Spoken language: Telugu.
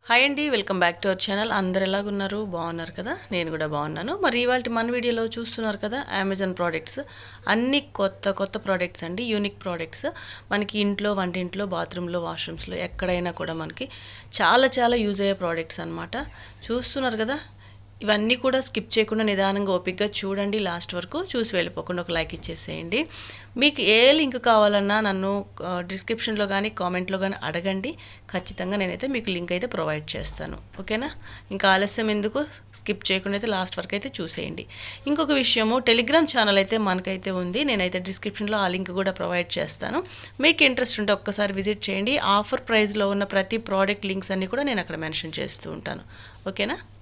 హాయ్ అండి welcome back to our channel అందరు ఎలాగున్నారు బాగున్నారు కదా నేను కూడా బాగున్నాను మరి ఇవాళ మన వీడియోలో చూస్తున్నారు కదా అమెజాన్ ప్రోడక్ట్స్ అన్ని కొత్త కొత్త ప్రోడక్ట్స్ అండి యూనిక్ ప్రోడక్ట్స్ మనకి ఇంట్లో వంటింట్లో బాత్రూంలో వాష్రూమ్స్లో ఎక్కడైనా కూడా మనకి చాలా చాలా యూజ్ అయ్యే ప్రోడక్ట్స్ అనమాట చూస్తున్నారు కదా ఇవన్నీ కూడా స్కిప్ చేయకుండా నిదానంగా ఓపిక్గా చూడండి లాస్ట్ వరకు చూసి వెళ్ళిపోకుండా ఒక లైక్ ఇచ్చేసేయండి మీకు ఏ లింక్ కావాలన్నా నన్ను డిస్క్రిప్షన్లో కానీ కామెంట్లో కానీ అడగండి ఖచ్చితంగా నేనైతే మీకు లింక్ అయితే ప్రొవైడ్ చేస్తాను ఓకేనా ఇంకా ఆలస్యం ఎందుకు స్కిప్ చేయకుండా అయితే లాస్ట్ వరకు అయితే చూసేయండి ఇంకొక విషయము టెలిగ్రామ్ ఛానల్ అయితే మనకైతే ఉంది నేనైతే డిస్క్రిప్షన్లో ఆ లింక్ కూడా ప్రొవైడ్ చేస్తాను మీకు ఇంట్రెస్ట్ ఉంటే ఒక్కసారి విజిట్ చేయండి ఆఫర్ ప్రైస్లో ఉన్న ప్రతి ప్రోడక్ట్ లింక్స్ అన్నీ కూడా నేను అక్కడ మెన్షన్ చేస్తూ ఉంటాను ఓకేనా